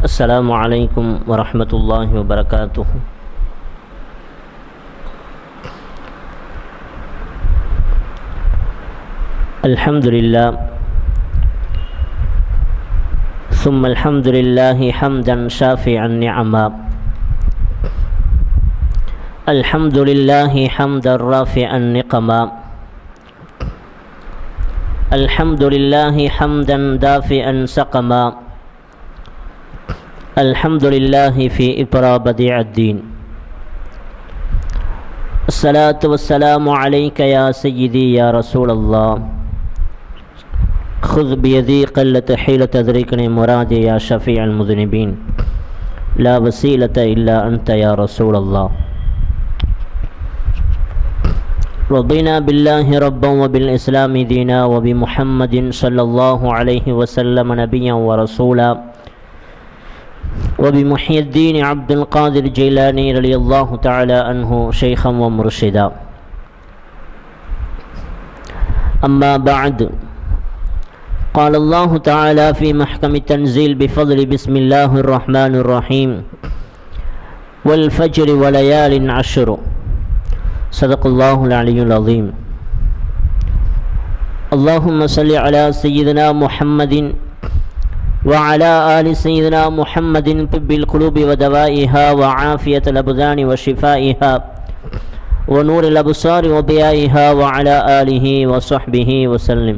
السلام عليكم ورحمة الله وبركاته الحمد لله ثم الحمد لله حمدا شافعا نعما الحمد لله حمدا رافعا نقما الحمد لله حمدا دافئا سقما الحمد لله في إبرى بديع الدين الصلاة والسلام عليك يا سيدي يا رسول الله خذ بيدي قلة حيلة تدركني مرادي يا شفيع المذنبين لا وسيلة إلا أنت يا رسول الله رضينا بالله ربا وبالإسلام دينا وبمحمد صلى الله عليه وسلم نبيا ورسولا وبمحي الدين عبد القادر الجيلاني رضي الله تعالى عنه شيخا ومرشدا أما بعد قال الله تعالى في محكم التنزيل بفضل بسم الله الرحمن الرحيم والفجر وليال عشر صدق الله العلي العظيم اللهم صل على سيدنا محمد وعلى آل سيدنا محمد طب القلوب ودوائها وعافية الأبدان وشفائها ونور الأبصار وضيائها وعلى آله وصحبه وسلم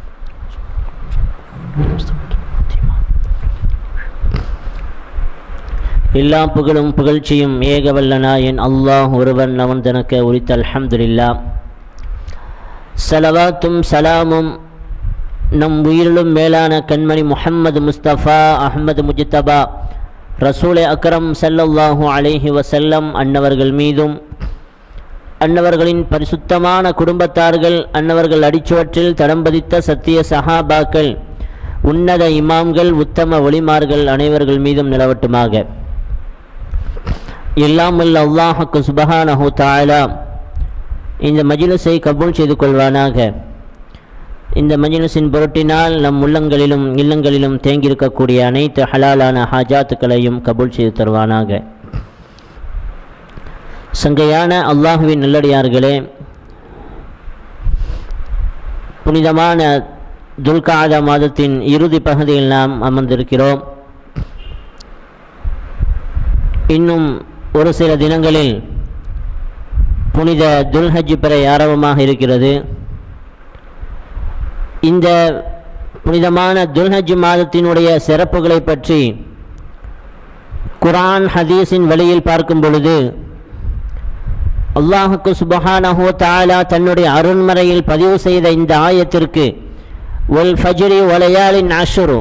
எல்லா புகழும் புகழ்ச்சியும் ஏகவல்லனா என் அல்லாஹ் ஒருவன் அவன் தனக்கு உரித்த அல்ஹம்துலில்லா சலவாத்தும் சலாமும் நம் உயிரிலும் மேலான கண்மணி முஹம்மது முஸ்தபா அஹ்மது முஜித்தபா ரசூலை அக்ரம் சல்லல்லாஹு அலைஹி வசல்லம் அன்னவர்கள் மீதும் அன்னவர்களின் பரிசுத்தமான குடும்பத்தார்கள் அன்னவர்கள் அடிச்சுவற்றில் தடம்பதித்த சத்திய சஹாபாக்கள் உன்னத இமாம்கள் உத்தம ஒளிமார்கள் அனைவர்கள் மீதும் நிலவட்டுமாக எல்லாம் வல்ல அல்லாஹுக்கு சுபஹானஹு தாலா இந்த மஜிலிஸை கபூல் செய்து கொள்வானாக இந்த மஜிலிஸின் பொருட்டினால் நம் உள்ளங்களிலும் இல்லங்களிலும் தேங்கியிருக்கக்கூடிய அனைத்து ஹலாலான ஹாஜாத்துக்களையும் கபூல் செய்து தருவானாக சங்கையான அல்லாஹுவின் நல்லடியார்களே புனிதமான துல்காத மாதத்தின் இறுதி பகுதியில் நாம் அமர்ந்திருக்கிறோம் இன்னும் ஒரு சில தினங்களில் புனித துல்ஹஜ் பிறை ஆரம்பமாக இருக்கிறது இந்த புனிதமான துல்ஹஜ் மாதத்தினுடைய சிறப்புகளை பற்றி குரான் ஹதீஸின் வழியில் பார்க்கும் பொழுது அல்லாஹுக்கு சுபஹானஹோ தாலா தன்னுடைய அருண்மறையில் பதிவு செய்த இந்த ஆயத்திற்கு ஒல் ஃபஜ்ரி ஒலையாலின் ஆஷுரு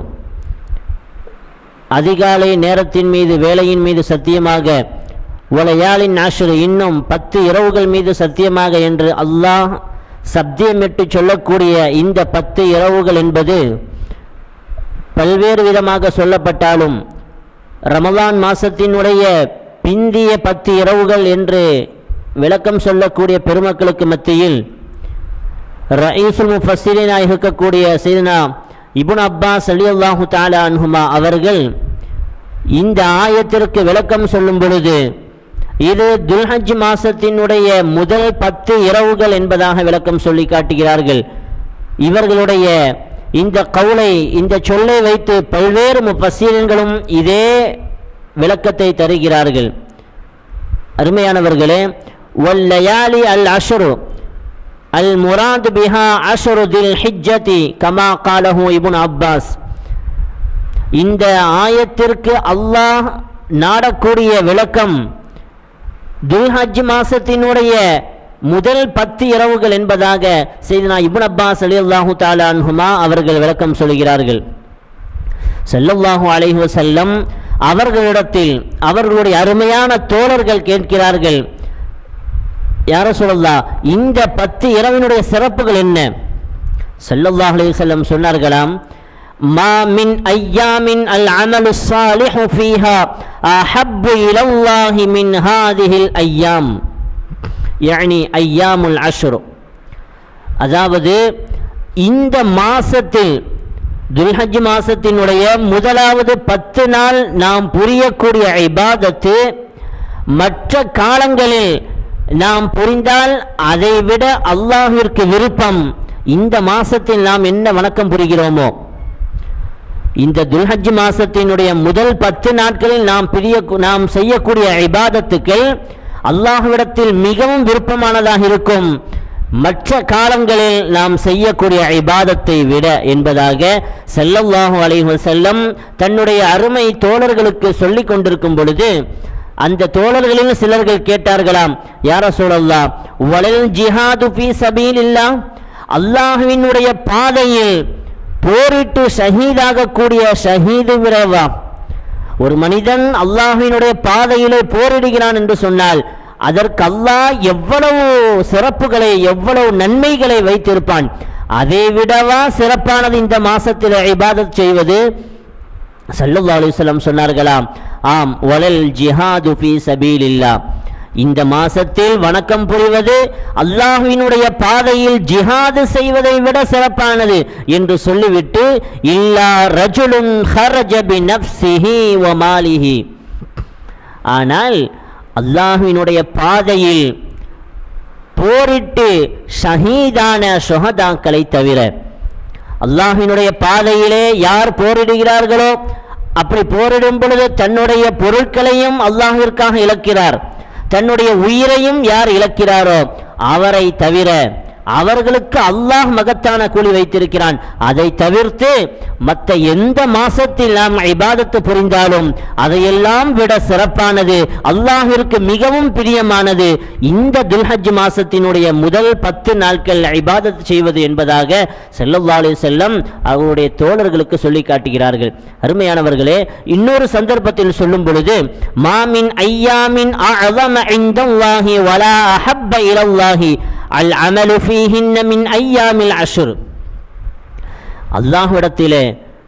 அதிகாலை நேரத்தின் மீது வேலையின் மீது சத்தியமாக ஒலையாலின் ஆஷுரு இன்னும் பத்து இரவுகள் மீது சத்தியமாக என்று அல்லாஹ் சத்தியமிட்டு சொல்லக்கூடிய இந்த பத்து இரவுகள் என்பது பல்வேறு விதமாக சொல்லப்பட்டாலும் ரமலான் மாசத்தினுடைய பிந்திய பத்து இரவுகள் என்று விளக்கம் சொல்லக்கூடிய பெருமக்களுக்கு மத்தியில் ரயீசுல் முஃபஸ்ஸிரீனாக இருக்கக்கூடிய சீதனா இபுன் அப்பாஸ் அலி அல்லாஹு தாலா அன்ஹுமா அவர்கள் இந்த ஆயத்திற்கு விளக்கம் சொல்லும் பொழுது இது துல்ஹஜ் மாசத்தினுடைய முதல் பத்து இரவுகள் என்பதாக விளக்கம் சொல்லி காட்டுகிறார்கள் இவர்களுடைய இந்த கவுளை இந்த சொல்லை வைத்து பல்வேறு முப்பசீரன்களும் இதே விளக்கத்தை தருகிறார்கள் அருமையானவர்களே வல்லயாலி அல் அஷரு அல் முராத் பிஹா அஷரு தில் ஹிஜ்ஜதி கமா காலஹு இபுன் அப்பாஸ் இந்த ஆயத்திற்கு அல்லாஹ் நாடக்கூடிய விளக்கம் துல்ஹஜ் மாசத்தினுடைய முதல் பத்து இரவுகள் என்பதாக செய்தனா இபுன் அப்பாஸ் அலி அல்லாஹு தாலான்ஹுமா அவர்கள் விளக்கம் சொல்கிறார்கள் செல்லல்லாஹு அலைஹி வசல்லம் அவர்களிடத்தில் அவர்களுடைய அருமையான தோழர்கள் கேட்கிறார்கள் யார சொல்லல்லா இந்த பத்து இரவினுடைய சிறப்புகள் என்ன செல்லல்லாஹ் அலைஹி வஸல்லம் சொன்னார்களாம் ما من أيام العمل الصالح فيها أحب إلى الله من هذه الأيام يعني أيام العشر அதாவது இந்த மாசத்தில் துல்ஹஜ் மாசத்தினுடைய முதலாவது பத்து நாள் நாம் புரியக்கூடிய இபாதத்து மற்ற காலங்களில் நாம் புரிந்தால் அதை விட அல்லாஹிற்கு விருப்பம் இந்த மாசத்தில் நாம் என்ன வணக்கம் புரிகிறோமோ இந்த துல்ஹஜ் மாசத்தினுடைய முதல் பத்து நாட்களில் நாம் பிரிய நாம் செய்யக்கூடிய இபாதத்துக்கள் அல்லாஹ்விடத்தில் மிகவும் விருப்பமானதாக இருக்கும் மற்ற காலங்களில் நாம் செய்யக்கூடிய இபாதத்தை விட என்பதாக ஸல்லல்லாஹு அலைஹி வஸல்லம் தன்னுடைய அருமை தோழர்களுக்கு சொல்லிக் கொண்டிருக்கும் பொழுது அந்த தோழர்களில் சிலர்கள் கேட்டார்களாம் யார சொல்லல்லா வலல் ஜிஹாது ஃபீ சபீலில்லா அல்லாஹ்வினுடைய பாதையில் போரிட்டு ஷஹீதாகக்கூடிய ஷஹீது விரவா ஒரு மனிதன் அல்லாஹ்வினுடைய பாதையிலே போரிடுகிறான் என்று சொன்னால் அதற்கு அல்லாஹ் எவ்வளவு சிறப்புகளை எவ்வளவு நன்மைகளை வைத்திருப்பான் அதை விடவா சிறப்பானது இந்த மாசத்தில் இபாதத் செய்வது சல்லல்லாஹு அலைஹி வஸல்லம் சொன்னார்களாம் ஆம் வலல் ஜிஹாது ஃபீ சபீலில்லா இந்த மாசத்தில் வணக்கம் புரிவது அல்லாஹ்வினுடைய பாதையில் ஜிஹாது செய்வதை விட சிறப்பானது என்று சொல்லிவிட்டு இல்லா ரஜுலுன் ஹரஜ பி நஃப்ஸிஹி வ மாலிஹி ஆனால் அல்லாஹ்வினுடைய பாதையில் போரிட்டு ஷஹீதான சுஹதாக்களை தவிர அல்லாஹ்வினுடைய பாதையிலே யார் போரிடுகிறார்களோ அப்படி போரிடும் பொழுது தன்னுடைய பொருட்களையும் அல்லாஹ்விற்காக இழக்கிறார் தன்னுடைய உயிரையும் யார் இழக்கிறாரோ அவரை தவிர அவர்களுக்கு அல்லாஹ் மகத்தான கூலி வைத்திருக்கிறான் அதை தவிர்த்து மற்ற எந்த மாசத்தில் நாம் இபாதத்து புரிந்தாலும் அதையெல்லாம் விட சிறப்பானது அல்லாஹிற்கு மிகவும் பிரியமானது இந்த துல்ஹஜ் மாசத்தினுடைய முதல் பத்து நாட்கள் இபாதத் செய்வது என்பதாக செல்லல்லா அலைஹி செல்லம் அவருடைய தோழர்களுக்கு சொல்லி காட்டுகிறார்கள் அருமையானவர்களே இன்னொரு சந்தர்ப்பத்தில் சொல்லும் பொழுது மாமின் ஐயாமின் அஅதம இந்தல்லாஹி வலா அஹப்ப இலல்லாஹி அல் அமலு ஃபீஹின்ன மின் ஐயாமில் அஷுர் அல்லாஹ்விடத்திலே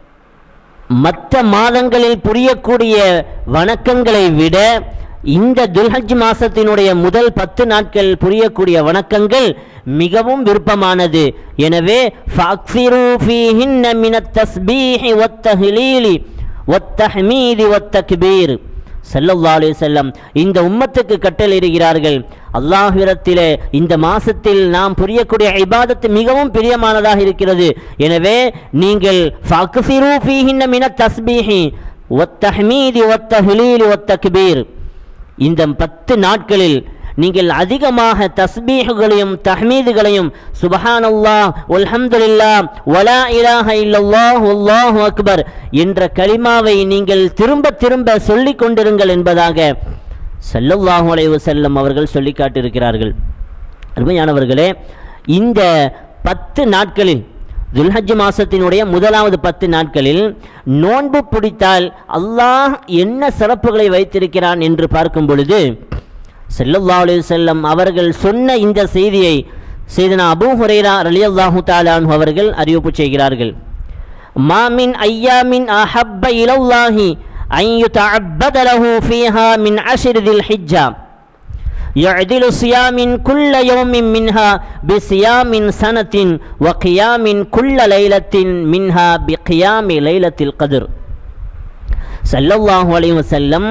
மற்ற மாதங்களில் புரியக்கூடிய வணக்கங்களை விட இந்த துல்ஹஜ் மாசத்தினுடைய முதல் பத்து நாட்கள் புரியக்கூடிய வணக்கங்கள் மிகவும் விருப்பமானது எனவே ஃபக்ஸிரு ஃபீஹின்ன மினத் தஸ்பீஹி வத்தஹ்லீலி வத்தஹ்மீதி வத்தக்பீர் ஸல்லல்லாஹு அலைஹி வஸல்லம் இந்த உம்மத்துக்கு கட்டளையிடுகிறார்கள் அல்லாஹ்விடத்திலே இந்த மாசத்தில் நாம் புரியக்கூடிய இபாதத்து மிகவும் பிரியமானதாக இருக்கிறது எனவே நீங்கள் ஃபக்ஸிரு ஃபீஹின்ன மினத் தஸ்பீஹி வத்தஹ்மீதி வத்தஹ்லீலி வத்தக்பீர் இந்த பத்து நாட்களில் நீங்கள் அதிகமாக தஸ்பீஹுகளையும் தஹ்மீதுகளையும் சுபஹானல்லாஹ் வல்ஹம்துலில்லாஹ் வலா இலாஹ இல்லல்லாஹ் வல்லாஹு அக்பர் என்ற கலிமாவை நீங்கள் திரும்ப திரும்ப சொல்லிக் கொண்டிருங்கள் என்பதாக ஸல்லல்லாஹு அலைஹி வஸல்லம் அவர்கள் சொல்லி காட்டியிருக்கிறார்கள் அருமையானவர்களே இந்த பத்து நாட்களில் துல்ஹஜ் மாசத்தினுடைய முதலாவது பத்து நாட்களில் நோன்பு பிடித்தால் அல்லாஹ் என்ன சிறப்புகளை வைத்திருக்கிறான் என்று பார்க்கும் பொழுது ஸல்லல்லாஹு அலைஹி வஸல்லம் அவர்கள் சொன்ன இந்த செய்தியை செய்தனா அபூ ஹுரைரா ரலியல்லாஹு தஆலான் அவர்கள் அறிவிப்பு செய்கிறார்கள் மாமின் ஐயாமின் அஹப்ப இலல்லாஹி அன் யுதஅப்பத லஹு ஃபீஹா மின் அஷ்ர் தில் ஹிஜ்ஜா يعدل صيام كل يوم منها بصيام سنة وقيام كل ليلة منها بقيام ليلة القدر சல்லல்லாஹு அலைஹி வஸல்லம்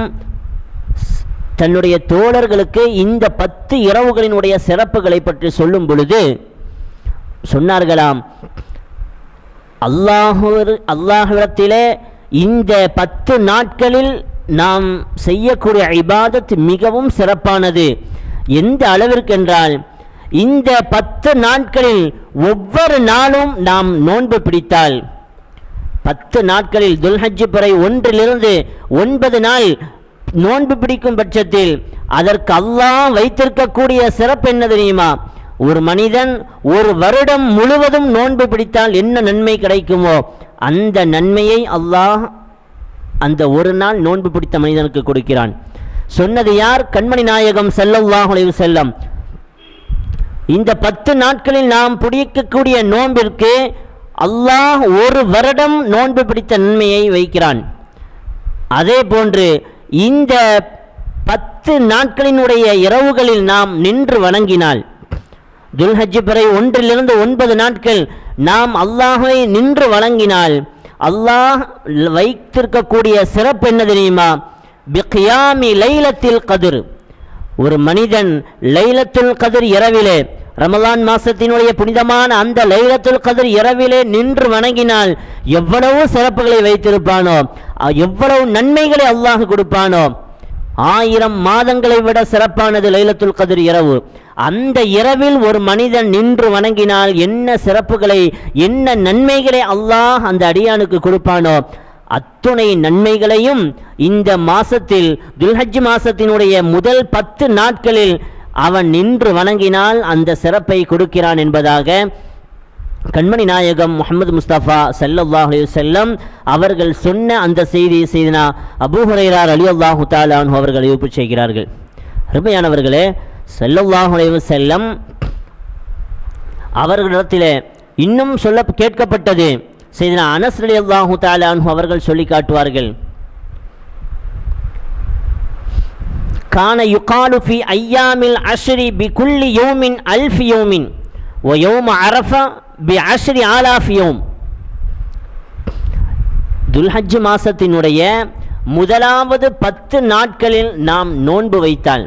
தன்னுடைய தோழர்களுக்கு இந்த பத்து இரவுகளினுடைய சிறப்புகளை பற்றி சொல்லும் பொழுது சொன்னார்களாம் அல்லாஹு அல்லாஹ்விடத்திலே இந்த பத்து நாட்களில் நாம் செய்யக்கூடிய இபாதத் மிகவும் சிறப்பானது எந்த அளவிற்கென்றால் இந்த பத்து நாட்களில் ஒவ்வொரு நாளும் நாம் நோன்பு பிடித்தால் பத்து நாட்களில் துல்ஹஜ் பிறை ஒன்றிலிருந்து ஒன்பது நாள் நோன்பு பிடிக்கும் பட்சத்தில் அதற்கு அல்லாஹ் வைத்திருக்கக்கூடிய சிறப்பு என்ன தெரியுமா ஒரு மனிதன் ஒரு வருடம் முழுவதும் நோன்பு பிடித்தால் என்ன நன்மை கிடைக்குமோ அந்த நன்மையை அல்லாஹ் அந்த ஒரு நாள் நோன்பு பிடித்த மனிதனுக்கு கொடுக்கிறான் சொன்னது யார் கண்மணி நாயகம் ஸல்லல்லாஹு அலைஹி வஸல்லம் இந்த பத்து நாட்களில் நாம் பிடிக்கக்கூடிய நோன்பிற்கு அல்லாஹ் ஒரு வருடம் நோன்பு பிடித்த நன்மையை வைக்கிறான் அதே போன்று இந்த பத்து நாட்களினுடைய இரவுகளில் நாம் நின்று வணங்கினால் துல்ஹஜ் பிறை ஒன்றிலிருந்து ஒன்பது நாட்கள் நாம் அல்லாஹை நின்று வணங்கினால் அல்லாஹ் வைத்திருக்கக்கூடிய சிறப்பு என்ன தெரியுமா பிக்யாமி லைலத்தில் கதிர் ஒரு மனிதன் லைலத்துல் கதிர் இரவிலே ரமலான் மாசத்தினுடைய புனிதமான அந்த லைலத்துல் கதிர் இரவிலே நின்று வணங்கினால் எவ்வளவு சிறப்புகளை வைத்திருப்பானோ அ- எவ்வளவு நன்மைகளை அல்லாஹ் கொடுப்பானோ ஆயிரம் மாதங்களை விட சிறப்பானது லைலத்துல் கதிர் இரவு அந்த இரவில் ஒரு மனிதன் நின்று வணங்கினால் என்ன சிறப்புகளை என்ன நன்மைகளை அல்லாஹ் அந்த அடியானுக்கு கொடுப்பானோ அத்துணை நன்மைகளையும் இந்த மாசத்தில் துல்ஹஜ் மாசத்தினுடைய முதல் பத்து நாட்களில் அவன் நின்று வணங்கினால் அந்த சிறப்பை கொடுக்கிறான் என்பதாக கண்மணி நாயகம் முகமது முஸ்தபா ஸல்லல்லாஹு அலைஹி வஸல்லம் அவர்கள் சொன்ன அந்த செய்தி செய்தினா அபூ ஹுரைரார் அலி அல்லாஹு தாலான் அவர்கள் அறிவிப்பு செய்கிறார்கள் அருமையானவர்களே ஸல்லல்லாஹு அலைஹி வஸல்லம் அவர்களிடத்திலே இன்னும் சொல்ல கேட்கப்பட்டது செய்தினா அனஸ் அலி அல்லாஹு தாலான் அவர்கள் சொல்லி காட்டுவார்கள் கான யுகாலு ஃபி ஐயாமில் அஷ்ரி பி குல்லி யோமின் அல்ஃபி யோமின் ஒ யோம அரஃபா பி அஷ்ரி ஆலாஃபி யோம் துல்ஹஜ் மாசத்தினுடைய முதலாவது பத்து நாட்களில் நாம் நோன்பு வைத்தால்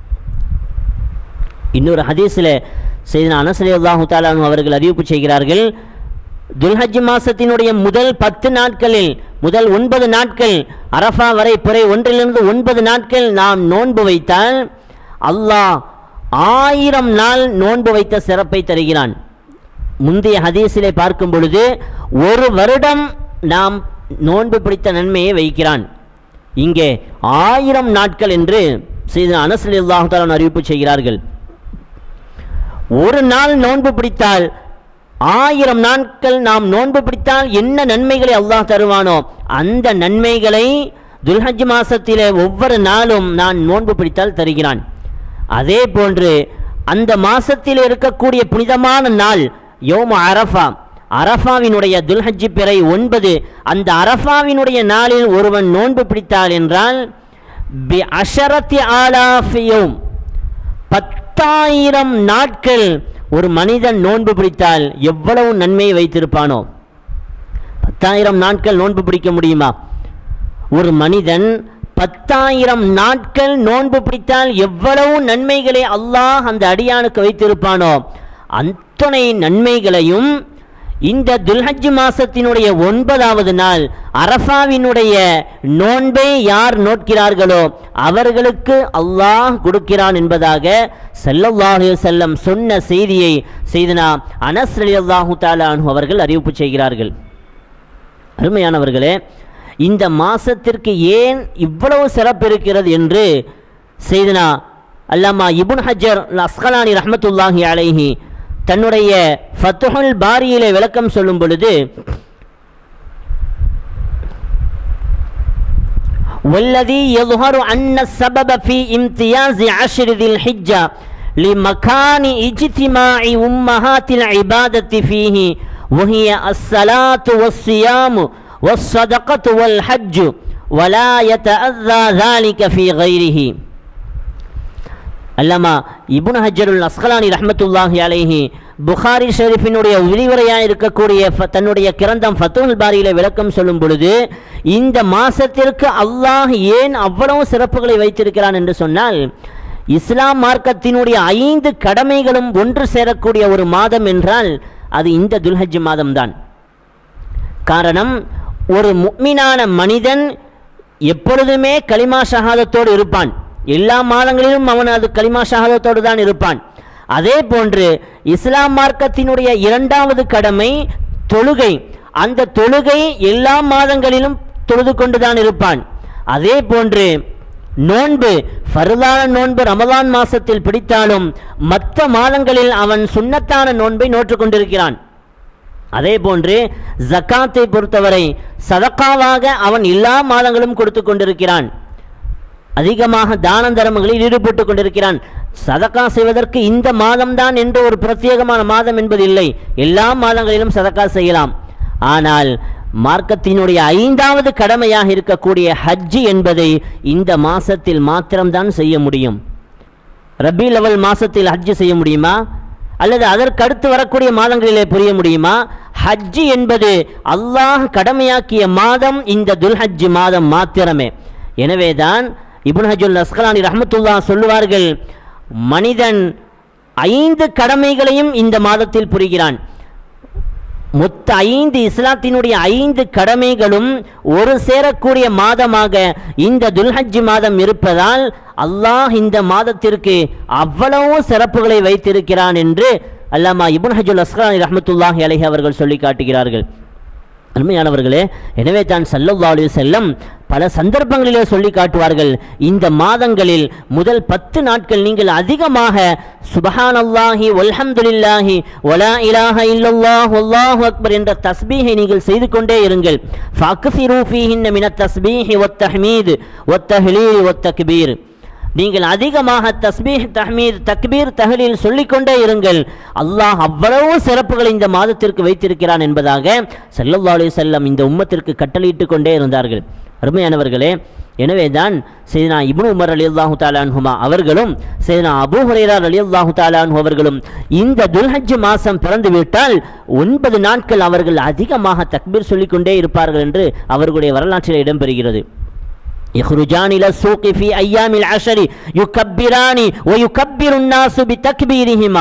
இன்னொரு ஹதீஸில் செய்தின அனசலி அல்லாஹு தாலானு அவர்கள் அறிவிப்பு செய்கிறார்கள் துல்ஹஜ் மாசத்தினுடைய முதல் பத்து நாட்களில் முதல் ஒன்பது நாட்கள் அரஃபா வரை பிறை ஒன்றிலிருந்து ஒன்பது நாட்கள் நாம் நோன்பு வைத்தால் அல்லாஹ் ஆயிரம் நாள் நோன்பு வைத்த சிறப்பை தருகிறான் முந்தைய ஹதீஸிலே பார்க்கும் பொழுது ஒரு வருடம் நாம் நோன்பு பிடித்த நன்மையை வைக்கிறான் இங்கே ஆயிரம் நாட்கள் என்று செய்த அனசலி அல்லாஹு தாலான் அறிவிப்பு செய்கிறார்கள் ஒரு நாள் நோன்பு பிடித்தால் ஆயிரம் நாட்கள் நாம் நோன்பு பிடித்தால் என்ன நன்மைகளை அல்லாஹ் தருவானோ அந்த நன்மைகளை துல்ஹஜ் மாசத்திலே ஒவ்வொரு நாளும் நான் நோன்பு பிடித்தால் தருகிறான் அதே போன்று அந்த மாசத்தில் இருக்கக்கூடிய புனிதமான நாள் யோம அரஃபா அரஃபாவினுடைய துல்ஹஜ் பிறை ஒன்பது அந்த அரஃபாவினுடைய நாளில் ஒருவன் நோன்பு பிடித்தால் என்றால் பி அஷரத்தி ஆலாஃபியோம் பத்தாயிரம் நாட்கள் ஒரு மனிதன் நோன்பு பிடித்தால் எவ்வளவு நன்மையை வைத்திருப்பானோ பத்தாயிரம் நாட்கள் நோன்பு பிடிக்க முடியுமா ஒரு மனிதன் பத்தாயிரம் நாட்கள் நோன்பு பிடித்தால் எவ்வளவு நன்மைகளை அல்லாஹ் அந்த அடியானுக்கு வைத்திருப்பானோ அத்தனை நன்மைகளையும் இந்த துல்ஹஜ் மாசத்தினுடைய ஒன்பதாவது நாள் அரஃபாவினுடைய நோன்பை யார் நோட்கிறார்களோ அவர்களுக்கு அல்லாஹ் கொடுக்கிறான் என்பதாக ஸல்லல்லாஹு அலைஹி வஸல்லம் சொன்ன செய்தியை செய்தனா அனஸ் ரலியல்லாஹு தஆலா அன்ஹு அவர்கள் அறிவிப்பு செய்கிறார்கள் அருமையானவர்களே இந்த மாசத்திற்கு ஏன் இவ்வளவு சிறப்பு இருக்கிறது என்று செய்தனா அல்லாமா இப்னு ஹஜர் அஸ்கலானி ரஹ்மத்துல்லாஹி அலைஹி தன்னுடைய ஃபத்துஹுல் பாரியிலே விளக்கம் சொல்லும் பொழுது والذي يظهر أن السبب في امتياز عشر ذي الحجة لمكان اجتماع أمهات العبادة فيه وهي الصلاة والصيام والصدقة والحج ولا يتأذى ذلك في غيره அல்லமா இப்னு ஹஜருல் அஸ்கலானி ரஹ்மத்துல்லாஹி அலைஹி புகாரி ஷெரீஃபினுடைய விரிவுரையாக இருக்கக்கூடிய ஃப- தன்னுடைய கிரந்தம் ஃபத்துல் பாரியில விளக்கம் சொல்லும் பொழுது இந்த மாசத்திற்கு அல்லாஹ் ஏன் அவ்வளவு சிறப்புகளை வைத்திருக்கிறான் என்று சொன்னால் இஸ்லாம் மார்க்கத்தினுடைய ஐந்து கடமைகளும் ஒன்று சேரக்கூடிய ஒரு மாதம் என்றால் அது இந்த துல்ஹஜ் மாதம்தான் காரணம் ஒரு முக்மினான மனிதன் எப்பொழுதுமே கலிமா ஷஹாதத்தோடு இருப்பான் எல்லா மாதங்களிலும் அவன் அது கலிமா ஷஹாதத்தோடு தான் இருப்பான் அதே போன்று இஸ்லாம் மார்க்கத்தினுடைய இரண்டாவது கடமை தொழுகை அந்த தொழுகை எல்லா மாதங்களிலும் தொழுது கொண்டுதான் இருப்பான் அதே போன்று நோன்பு ஃபர்தான நோன்பு ரமலான் மாசத்தில் பிடித்தாலும் மற்ற மாதங்களில் அவன் சுன்னத்தான நோன்பை நோற்றுக் கொண்டிருக்கிறான் அதே போன்று ஜக்காத்தை பொறுத்தவரை சதக்காவாக அவன் எல்லா மாதங்களும் கொடுத்து கொண்டிருக்கிறான் அதிகமாக தான தர்மங்களில் ஈடுபட்டு கொண்டிருக்கிறான் சதக்கா செய்வதற்கு இந்த மாதம்தான் என்று ஒரு பிரத்யேகமான மாதம் என்பது இல்லை எல்லா மாதங்களிலும் சதக்கா செய்யலாம் ஆனால் மார்க்கத்தினுடைய ஐந்தாவது கடமையாக இருக்கக்கூடிய ஹஜ்ஜி என்பதை இந்த மாசத்தில் மாத்திரம்தான் செய்ய முடியும் ரபி லெவல் மாசத்தில் ஹஜ்ஜு செய்ய முடியுமா அல்லது அதற்கு அடுத்து வரக்கூடிய மாதங்களிலே புரிய முடியுமா ஹஜ்ஜி என்பது அல்லாஹ் கடமையாக்கிய மாதம் இந்த துல்ஹஜ் மாதம் மாத்திரமே எனவேதான் இப்னு ஹஜுல் அஸ்கலானி ரஹமத்துல்லா சொல்லுவார்கள் மனிதன் ஐந்து கடமைகளையும் இந்த மாதத்தில் புரிகிறான் மொத்த ஐந்து இஸ்லாத்தினுடைய ஐந்து கடமைகளும் ஒரு சேரக்கூடிய மாதமாக இந்த துல்ஹஜ் மாதம் இருப்பதால் அல்லாஹ் இந்த மாதத்திற்கு அவ்வளவு சிறப்புகளை வைத்திருக்கிறான் என்று அல்லாமா இபுன் ஹஜுல் அஸ்கலானி ரஹமத்துல்லாஹி அலைஹி அவர்கள் சொல்லி காட்டுகிறார்கள் அருமையானவர்களே எனவே தான் சல்லல்லா அலைஹி செல்லம் பல சந்தர்ப்பங்களிலே சொல்லி காட்டுவார்கள் இந்த மாதங்களில் முதல் பத்து நாட்கள் நீங்கள் அதிகமாக சுபஹானல்லாஹி வல்ஹம்துலில்லாஹி வலா இலாஹ இல்லல்லாஹ் வல்லாஹு அக்பர் என்ற தஸ்பீஹை நீங்கள் செய்து கொண்டே இருங்கள் ஃபக்ஃபிரு ஃபீஹின்ன மினத் தஸ்பீஹி வத்தஹ்மீத் வத்தஹ்லீல் வத்தக்பீர் நீங்கள் அதிகமாக தஸ்பீஹ் தஹ்மீத் தக்பீர் தஹலீல் சொல்லிக்கொண்டே இருங்கள் அல்லாஹ் அவ்வளவு சிறப்புகளை இந்த மாதத்திற்கு வைத்திருக்கிறான் என்பதாக ஸல்லல்லாஹு அலைஹி வஸல்லம் இந்த உம்மத்திற்கு கட்டளையிட்டு கொண்டே இருந்தார்கள் அருமையானவர்களே எனவே தான் செய்தனா இப்னு உமர் அலி அல்லாஹு தாலான்ஹுமா அவர்களும் செய்தனா அபூ ஹுரைரா அலி அல்லாஹு தாலான்ஹு அவர்களும் இந்த துல்ஹஜ் மாதம் பிறந்து விட்டால் ஒன்பது நாட்கள் அவர்கள் அதிகமாக தக்பீர் சொல்லிக்கொண்டே இருப்பார்கள் என்று அவர்களுடைய வரலாற்றில் இடம்பெறுகிறது يخرجان إلى السوق في أيام العشر يكبران ويكبر الناس بتكبيرهما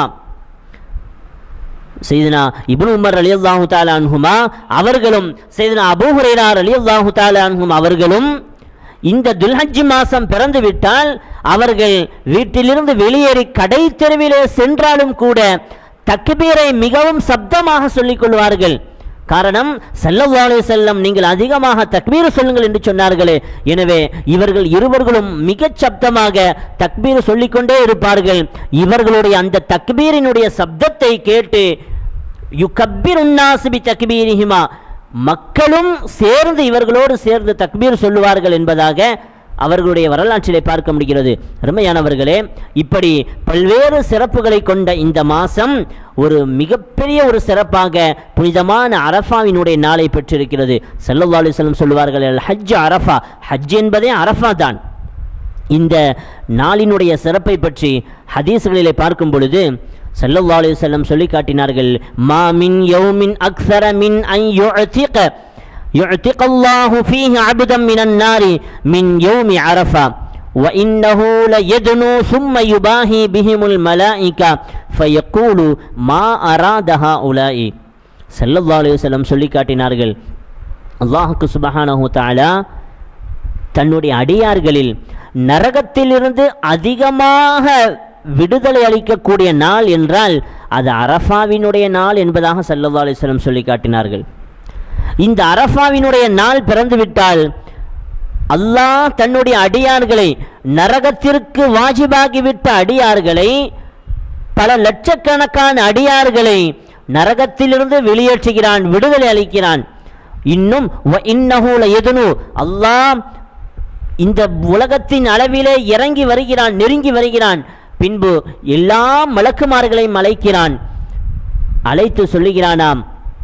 செய்தனா இப்னு உமர் அலி அல்லாஹு தாலான்ஹுமா அவர்களும் செய்தனா அபூ ஹுரைரா அலி அல்லாஹு தாலான்ஹும் அவர்களும் இந்த துல்ஹஜ் மாசம் பிறந்து விட்டால் அவர்கள் வீட்டிலிருந்து வெளியேறி கடை தெருவிலே சென்றாலும் கூட தக்பீரை மிகவும் சப்தமாக சொல்லிக் கொள்வார்கள் காரணம் ஸல்லல்லாஹு அலைஹி வஸல்லம் நீங்கள் அதிகமாக தக்பீர் சொல்லுங்கள் என்று சொன்னார்களே எனவே இவர்கள் இருவர்களும் மிகச் சப்தமாக தக்பீர் சொல்லிக்கொண்டே இருப்பார்கள் இவர்களுடைய அந்த தக்பீரினுடைய சப்தத்தை கேட்டு யுகப்பிர் உன்னாசிபி தக்பீரிஹிமா மக்களும் சேர்ந்து இவர்களோடு சேர்ந்து தக்பீர் சொல்லுவார்கள் என்பதாக அவர்களுடைய வரலாற்றிலே பார்க்க முடிகிறது அருமையானவர்களே இப்படி பல்வேறு சிறப்புகளை கொண்ட இந்த மாதம் ஒரு மிகப்பெரிய ஒரு சிறப்பாக புனிதமான அரஃபாவினுடைய நாளை பெற்றிருக்கிறது ஸல்லல்லாஹு அலைஹி வஸல்லம் சொல்லுவார்கள் அல் ஹஜ் அரஃபா ஹஜ் என்பதே அரஃபா தான் இந்த நாளினுடைய சிறப்பை பற்றி ஹதீஸ்களிலே பார்க்கும் பொழுது ஸல்லல்லாஹு அலைஹி வஸல்லம் சொல்லி காட்டினார்கள் மா மின் யௌமின் அக்ஸர மின் அன் யுஅதிக يعتق الله فيه عبدا من النار من يوم عرفة وإنه ليدنو ثم يباهي بهم الملائكة فيقول ما أراد هؤلاء صلى الله عليه وسلم சொல்லி காட்டினார்கள் அல்லாஹுக்கு சுபஹானஹு தஆலா தன்னுடைய அடியார்களில் நரகத்திலிருந்து அதிகமாக விடுதலை அளிக்கக்கூடிய நாள் என்றால் அது அரஃபாவினுடைய நாள் என்பதாக சல்லல்லா அலிஸ்லம் சொல்லி காட்டினார்கள் இந்த அரஃபாவினுடைய நாள் பிறந்துவிட்டால் அல்லாஹ் தன்னுடைய அடியார்களை நரகத்திற்கு வாஜிபாகிவிட்ட அடியார்களை பல லட்சக்கணக்கான அடியார்களை நரகத்திலிருந்து வெளியேற்றுகிறான் விடுதலை அளிக்கிறான் இன்னும் இன்னஹூல எதுனு அல்லாஹ் இந்த உலகத்தின் அளவிலே இறங்கி வருகிறான் நெருங்கி வருகிறான் பின்பு எல்லா மலக்குமார்களையும் அழைக்கிறான் அழைத்து சொல்லுகிறானாம்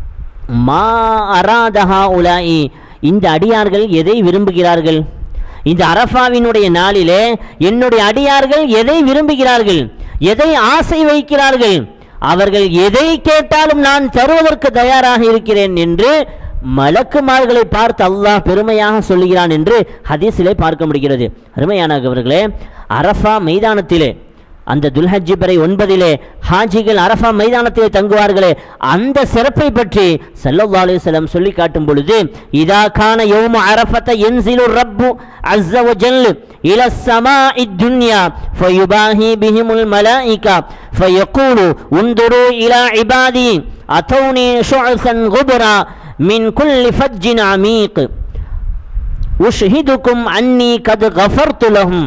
மா அராதஹா உலாயி இந்த அடியார்கள் எதை விரும்புகிறார்கள் இந்த அரஃபாவினுடைய நாளிலே என்னுடைய அடியார்கள் எதை விரும்புகிறார்கள் எதை ஆசை வைக்கிறார்கள் அவர்கள் எதை கேட்டாலும் நான் தருவதற்கு தயாராக இருக்கிறேன் என்று மலக்குமார்களை பார்த்து அல்லாஹ் பெருமையாக சொல்லுகிறான் என்று ஹதீஸிலே பார்க்க முடிகிறது அருமையானவர்களே அரஃபா மைதானத்திலே அந்த துல்ஹஜ் பிறை ஒன்பதிலே ஹாஜிகள் அரஃபா மைதானத்திலே தங்குவார்களே அந்த சிறப்பை பற்றி ஸல்லல்லாஹு அலைஹி வஸல்லம் சொல்லி காட்டும் பொழுது இதா கான யௌம அரஃபத யன்சிலு ரப்பு அஸ்ஸ வஜல் இல ஸமாஇ துன்யா ஃபயுபாஹி பிஹிமுல் மலாயிகா ஃபயகூலு உன்துரு இலா இபாதி அத்தௌனி ஷுஅஸன் குபரா மின் குல்லி ஃபஜ்ஜின் அமீக் உஷ்ஹிதுக்கும் அன்னி கத் கஃபர்து லஹும்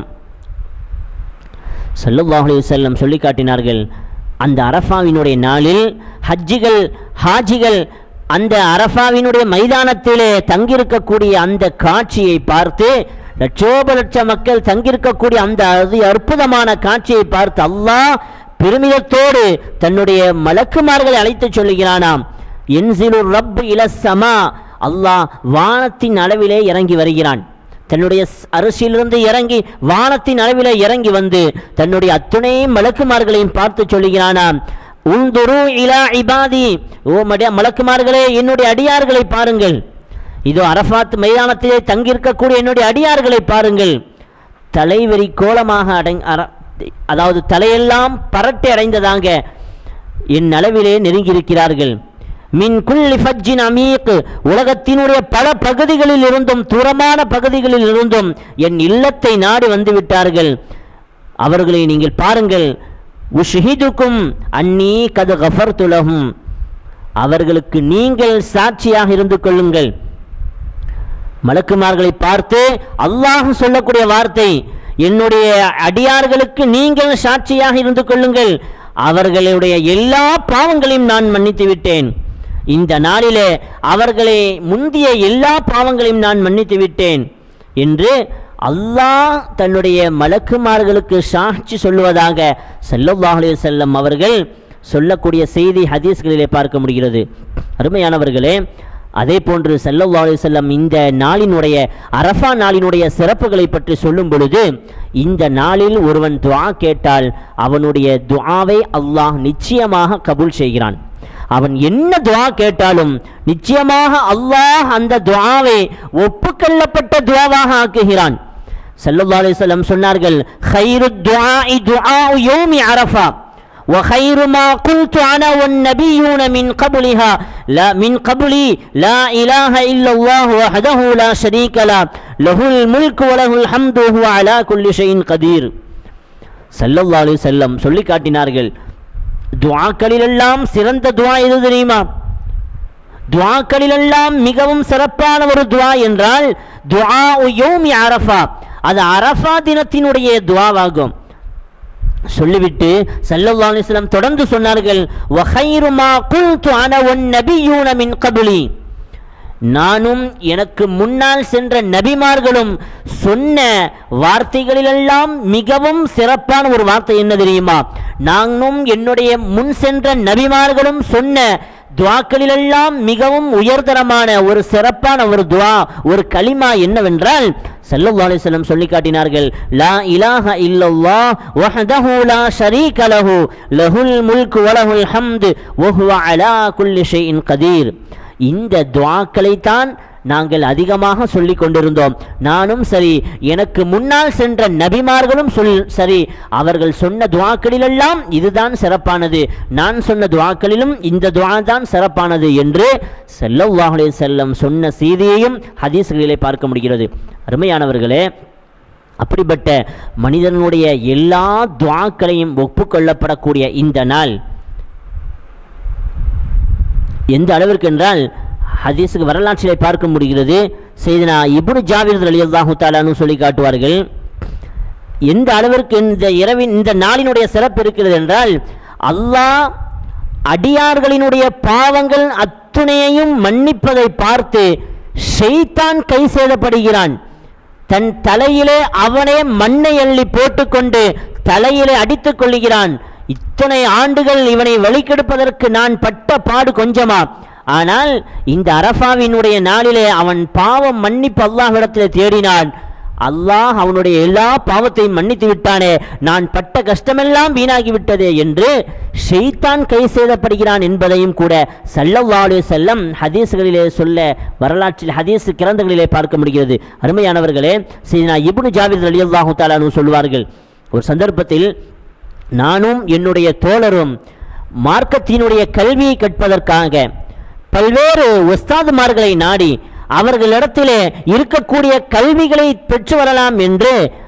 சல்லுல்லாஹு அலைஹி வஸல்லம் சொல்லி காட்டினார்கள் அந்த அரஃபாவினுடைய நாளில் ஹஜ்ஜிகள் ஹாஜிகள் அந்த அரஃபாவினுடைய மைதானத்திலே தங்கியிருக்கக்கூடிய அந்த காட்சியை பார்த்து லட்சோப லட்ச மக்கள் தங்கியிருக்கக்கூடிய அந்த அதி அற்புதமான காட்சியை பார்த்து அல்லாஹ் பெருமிதத்தோடு தன்னுடைய மலக்குமார்களை அழைத்து சொல்லுகிறானாம் என்சிலு ரப் இலசமா அல்லாஹ் வானத்தின் அளவிலே இறங்கி வருகிறான் தன்னுடைய அரிசியிலிருந்து இறங்கி வானத்தின் அளவிலே இறங்கி வந்து தன்னுடைய அத்துணை மலக்குமார்களையும் பார்த்து சொல்லுகிறானாம் உந்துரு இலா இபாதி ஓ மடிய மலக்குமார்களே என்னுடைய அடியார்களை பாருங்கள் இதோ அரஃபாத் மைதானத்திலே தங்கியிருக்கக்கூடிய என்னுடைய அடியார்களை பாருங்கள் தலைவெறி கோலமாக அடங் அர- அதாவது தலையெல்லாம் பரட்டை அடைந்ததாங்க என் அளவிலே நெருங்கியிருக்கிறார்கள் மின் குல்லி ஃபஜ்ஜின் அமீக் உலகத்தினுடைய பல பகுதிகளில் இருந்தும் தூரமான பகுதிகளில் இருந்தும் என் இல்லத்தை நாடி வந்து விட்டார்கள் அவர்களை நீங்கள் பாருங்கள் உஷ்ஹிதுக்கும் அன்னி கது கஃபர்துலகும் அவர்களுக்கு நீங்கள் சாட்சியாக இருந்து கொள்ளுங்கள் மலக்குமார்களை பார்த்து அல்லாஹ் சொல்லக்கூடிய வார்த்தை என்னுடைய அடியார்களுக்கு நீங்கள் சாட்சியாக இருந்து கொள்ளுங்கள் அவர்களுடைய எல்லா பாவங்களையும் நான் மன்னித்து விட்டேன் இந்த நாளிலே அவர்களை முந்திய எல்லா பாவங்களையும் நான் மன்னித்து விட்டேன் என்று அல்லாஹ் தன்னுடைய மலக்குமார்களுக்கு சாட்சி சொல்லுவதாக ஸல்லல்லாஹு அலைஹி வஸல்லம் அவர்கள் சொல்லக்கூடிய செய்தி ஹதீஸ்களிலே பார்க்க முடிகிறது அருமையானவர்களே அதே போன்று ஸல்லல்லாஹு அலைஹி வஸல்லம் இந்த நாளினுடைய அரஃபா நாளினுடைய சிறப்புகளை பற்றி சொல்லும் பொழுது இந்த நாளில் ஒருவன் துஆ கேட்டால் அவனுடைய துஆவை அல்லாஹ் நிச்சயமாக கபூல் செய்கிறான் அவன் என்ன துஆ கேட்டாலும் நிச்சயமாக அல்லாஹ் அந்த துஆவை ஒப்புக்கொள்ளப்பட்ட துஆவாக ஆக்குகிறான் ஸல்லல்லாஹு அலைஹி வஸல்லம் சொன்னார்கள் خيرُ الدعاء دعاء يوم عرفة وخير ما قلت انا والنبيون من قبلها لا من قبلي لا اله الا الله وحده لا شريك له له الملك وله الحمد وهو على كل شيء قدير ஸல்லல்லாஹு அலைஹி வஸல்லம் சொல்லி காட்டினார்கள் துஆக்களிலெல்லாம் சிறந்த துஆ எது தெரியுமா துஆக்களிலெல்லாம் மிகவும் சிறப்பான ஒரு துஆ என்றால் துஆ யௌமி அரஃபா அது அரஃபா தினத்தினுடைய துஆவாகும் சொல்லிவிட்டு ஸல்லல்லாஹு அலைஹி வஸல்லம் தொடர்ந்து சொன்னார்கள் வஹைரு மா குல்து அன வன் நபியூன மின் கப்லி நானும் எனக்கு முன்னால் சென்ற நபிமார்களும் சொன்ன வார்த்தைகளிலெல்லாம் மிகவும் சிறப்பான ஒரு வார்த்தை என்ன தெரியுமா நானும் என்னுடைய முன் சென்ற நபிமார்களும் சொன்ன துவாக்களிலெல்லாம் மிகவும் உயர்தரமான ஒரு சிறப்பான ஒரு துவா ஒரு கலிமா என்னவென்றால் ஸல்லல்லாஹு அலைஹி வஸல்லம் சொல்லி காட்டினார்கள் லா இலாஹ இல்லல்லாஹ் வஹ்தஹு லா ஷரீக லஹு லஹுல் முல்கு வலஹுல் ஹம்து வஹுவ அலா குல்லி ஷைஇன் கதீர் இந்த துவாக்களைத்தான் நாங்கள் அதிகமாக சொல்லிக் கொண்டிருந்தோம் நானும் சரி எனக்கு முன்னால் சென்ற நபிமார்களும் சொல் சரி அவர்கள் சொன்ன துவாக்களிலெல்லாம் இதுதான் சிறப்பானது நான் சொன்ன துவாக்களிலும் இந்த துவா தான் சிறப்பானது என்று ஸல்லல்லாஹு அலைஹி வஸல்லம் சொன்ன செய்தியையும் ஹதீஸ்களிலே பார்க்க முடிகிறது அருமையானவர்களே அப்படிப்பட்ட மனிதனுடைய எல்லா துவாக்களையும் ஒப்புக்கொள்ளப்படக்கூடிய இந்த நாள் எந்த அளவிற்கு என்றால் ஹதீஸுக்கு வரலாற்றிலே பார்க்க முடிகிறது செய்தனா இப்னு ஜாவிர் அலி அல்லாஹு தாலான்னு சொல்லி காட்டுவார்கள் எந்த அளவிற்கு இந்த இரவின் இந்த நாளினுடைய சிறப்பு இருக்கிறது என்றால் அல்லாஹ் அடியார்களினுடைய பாவங்கள் அத்துணையையும் மன்னிப்பதை பார்த்து ஷெய்தான் கை சேதப்படுகிறான் தன் தலையிலே அவனே மண்ணை அள்ளி போட்டுக்கொண்டு தலையிலே அடித்துக் கொள்ளுகிறான் இத்தனை ஆண்டுகள் இவனை வழிகெடுப்பதற்கு நான் பட்ட பாடு கொஞ்சமா ஆனால் இந்த அரஃபாவினுடைய நாளிலே அவன் பாவம் மன்னிப்பு அல்லாஹ்விடத்திலே தேடினான் அல்லாஹ் அவனுடைய எல்லா பாவத்தையும் மன்னித்து விட்டானே நான் பட்ட கஷ்டமெல்லாம் வீணாகி விட்டதே என்று ஷெய்தான் கை சேதப்படுகிறான் என்பதையும் கூட ஸல்லல்லாஹு அலைஹி செல்லம் ஹதீஸ்களிலே சொல்ல வரலாற்றில் ஹதீஸ் கிரந்தங்களிலே பார்க்க முடிகிறது அருமையானவர்களே சீனா இப்னு ஜாவிர் ரலியல்லாஹு தஆலானு சொல்வார்கள் ஒரு சந்தர்ப்பத்தில் நானும் என்னுடைய தோழரும் மார்க்கத்தினுடைய கல்வியை கற்பதற்காக பல்வேறு உஸ்தாதுமார்களை நாடி அவர்களிடத்திலே இருக்கக்கூடிய கல்விகளை பெற்று வரலாம் என்று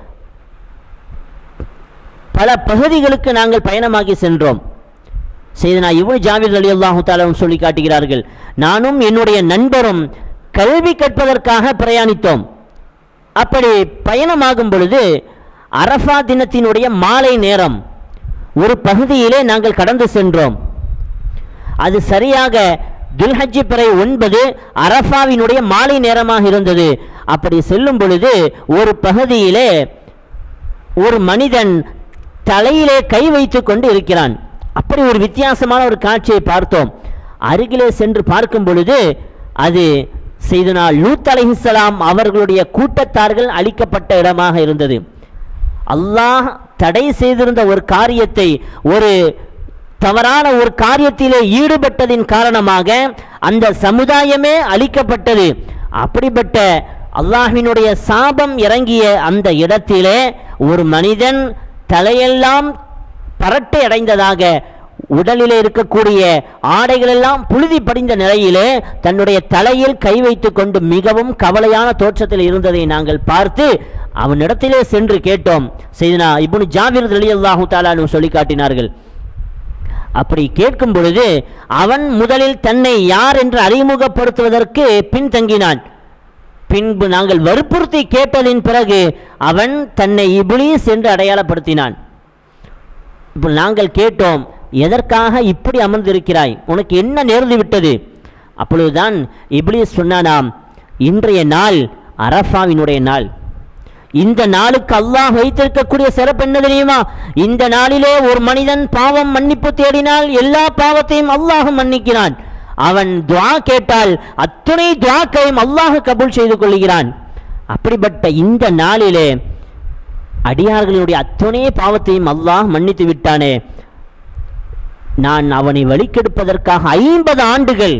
பல பகுதிகளுக்கு நாங்கள் பயணமாகி சென்றோம் செய்தனா இவனு ஜாவிர் அலி அல்லாஹு தாலும் சொல்லி காட்டுகிறார்கள் நானும் என்னுடைய நண்பரும் கல்வி கற்பதற்காக பிரயாணித்தோம் அப்படி பயணமாகும் பொழுது அரஃபா தினத்தினுடைய மாலை நேரம் ஒரு பகுதியிலே நாங்கள் கடந்து சென்றோம் அது சரியாக துல்ஹஜ்ஜி பிறை ஒன்பது அரஃபாவினுடைய மாலை நேரமாக இருந்தது அப்படி செல்லும் பொழுது ஒரு பகுதியிலே ஒரு மனிதன் தலையிலே கை வைத்து கொண்டு இருக்கிறான் அப்படி ஒரு வித்தியாசமான ஒரு காட்சியை பார்த்தோம் அருகிலே சென்று பார்க்கும் பொழுது அது செய்தனா லூத் அலைஹிஸ்ஸலாம் அவர்களுடைய கூட்டத்தார்கள் அழிக்கப்பட்ட இடமாக இருந்தது அல்லாஹ் தடை செய்திருந்த ஒரு காரியத்தை ஒரு தவறான ஒரு காரியத்திலே ஈடுபட்டதின் காரணமாக அந்த சமுதாயமே அழிக்கப்பட்டது அப்படிப்பட்ட அல்லாஹ்வினுடைய சாபம் இறங்கிய அந்த இடத்திலே ஒரு மனிதன் தலையெல்லாம் பரட்டை அடைந்ததாக உடலிலே இருக்கக்கூடிய ஆடைகள் எல்லாம் புழுதி படிந்த நிலையிலே தன்னுடைய தலையில் கை வைத்துக் கொண்டு மிகவும் கவலையான தோற்றத்தில் இருந்ததை நாங்கள் பார்த்து அவனிடத்திலே சென்று கேட்டோம் செய்தனா இப்னு ஜாபிர் ரலியல்லாஹு தாலானு சொல்லி காட்டினார்கள் அப்படி கேட்கும் பொழுது அவன் முதலில் தன்னை யார் என்று அறிமுகப்படுத்துவதற்கு பின்தங்கினான் பின்பு நாங்கள் வற்புறுத்தி கேட்டதின் பிறகு அவன் தன்னை இப்லீஸ் என்று அடையாளப்படுத்தினான் இப்போ நாங்கள் கேட்டோம் எதற்காக இப்படி அமர்ந்திருக்கிறாய் உனக்கு என்ன நேர்ந்து விட்டது அப்பொழுதுதான் இப்லீஸ் சொன்னானாம் இன்றைய நாள் அரஃபாவினுடைய நாள் இந்த நாளுக்கு அல்லாஹ் வைத்திருக்கக்கூடிய சிறப்பு என்ன தெரியுமா இந்த நாளிலே ஒரு மனிதன் பாவம் மன்னிப்பு தேடினால் எல்லா பாவத்தையும் அல்லாஹ் மன்னிக்கிறான் அவன் துவா கேட்டால் அத்துணை துவாக்களையும் அல்லாஹ் கபூல் செய்து கொள்கிறான் அப்படிப்பட்ட இந்த நாளிலே அடியார்களினுடைய அத்துணை பாவத்தையும் அல்லாஹ் மன்னித்து விட்டானே நான் அவனை வழிக்கெடுப்பதற்காக ஐம்பது ஆண்டுகள்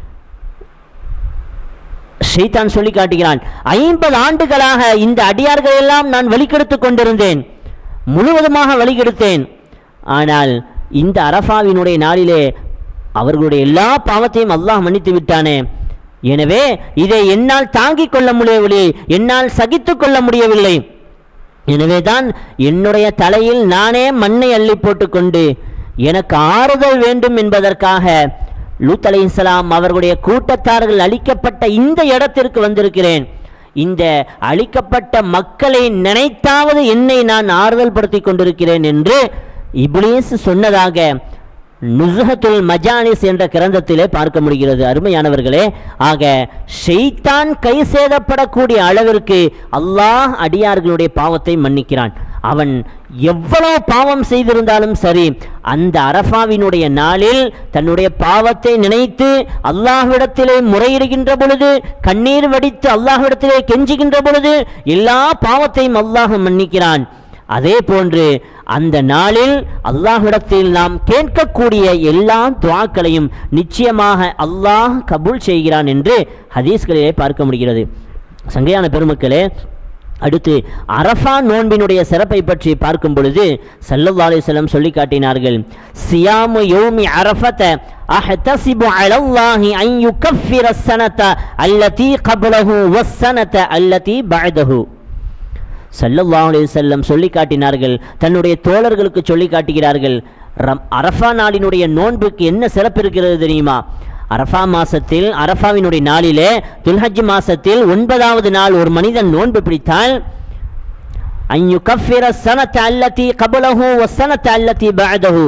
ஷைத்தான் சொல்லி காட்டுகிறான் ஐம்பது ஆண்டுகளாக இந்த அடியார்கள் எல்லாம் நான் வழிகெடுத்துக் கொண்டிருந்தேன் முழுவதுமாக வழிகெடுத்தேன் ஆனால் இந்த அரஃபாவினுடைய நாளிலே அவர்களுடைய எல்லா பாவத்தையும் அல்லாஹ் மன்னித்து விட்டானே எனவே இதை என்னால் தாங்கிக் கொள்ள முடியவில்லை என்னால் சகித்துக் கொள்ள முடியவில்லை எனவேதான் என்னுடைய தலையில் நானே மண்ணை அள்ளி போட்டுக்கொண்டு எனக்கு ஆறுதல் வேண்டும் என்பதற்காக லூத் அலைஹிஸ்ஸலாம் அவர்களுடைய கூட்டத்தார்கள் அழிக்கப்பட்ட இந்த இடத்திற்கு வந்திருக்கிறேன் இந்த அழிக்கப்பட்ட மக்களை நினைத்தாவது என்னை நான் ஆறுதல் படுத்தி கொண்டிருக்கிறேன் என்று இப்லீஸ் சொன்னதாக நுஸ்ஹத்துல் மஜானிஸ் என்ற கிரந்தத்திலே பார்க்க முடிகிறது அருமையானவர்களே ஆக ஷெய்தான் கை சேதப்படக்கூடிய அளவிற்கு அல்லாஹ் அடியார்களுடைய பாவத்தை மன்னிக்கிறான் அவன் எவ்வளவு பாவம் செய்திருந்தாலும் சரி அந்த அரஃபாவினுடைய நாளில் தன்னுடைய பாவத்தை நினைத்து அல்லாஹ்விடத்திலே முறையிடுகின்ற பொழுது கண்ணீர் வடித்து அல்லாஹ்விடத்திலே கெஞ்சுகின்ற பொழுது எல்லா பாவத்தையும் அல்லாஹ் மன்னிக்கிறான் அதே போன்று அந்த நாளில் அல்லாஹ்விடத்தில் நாம் கேட்கக்கூடிய எல்லா துவாக்களையும் நிச்சயமாக அல்லாஹ் கபூல் செய்கிறான் என்று ஹதீஸ்களிலே பார்க்க முடிகிறது சங்கையான பெருமக்களே அடுத்து அரஃபா நோன்பினுடைய சிறப்பை பற்றி பார்க்கும் பொழுது சல்லல்லாஹு அலைஹி வஸல்லம் சொல்லி காட்டினார்கள் சியாமு யௌமி அரஃபத அஹ்தஸிபு அலல்லாஹி அன் யுகஃபிர ஸனத அல்லதி கப்லஹு வஸ்ஸனத அல்லதி பஅதஹு சல்லல்லாஹு அலைஹி வஸல்லம் சொல்லி காட்டினார்கள் தன்னுடைய தோழர்களுக்கு சொல்லி காட்டுகிறார்கள் ரம் அரஃபா நாளினுடைய நோன்புக்கு என்ன சிறப்பு இருக்கிறது தெரியுமா அரஃபா மாசத்தில் அரஃபாவினுடைய நாளிலே துல்ஹஜ் மாசத்தில் ஒன்பதாவது நாள் ஒரு மனிதன் நோன்பு பிடித்தால் ஐயு கஃபிர சனத்த அல்லதி கபலஹு வசனத்த அல்லதி பஅதஹு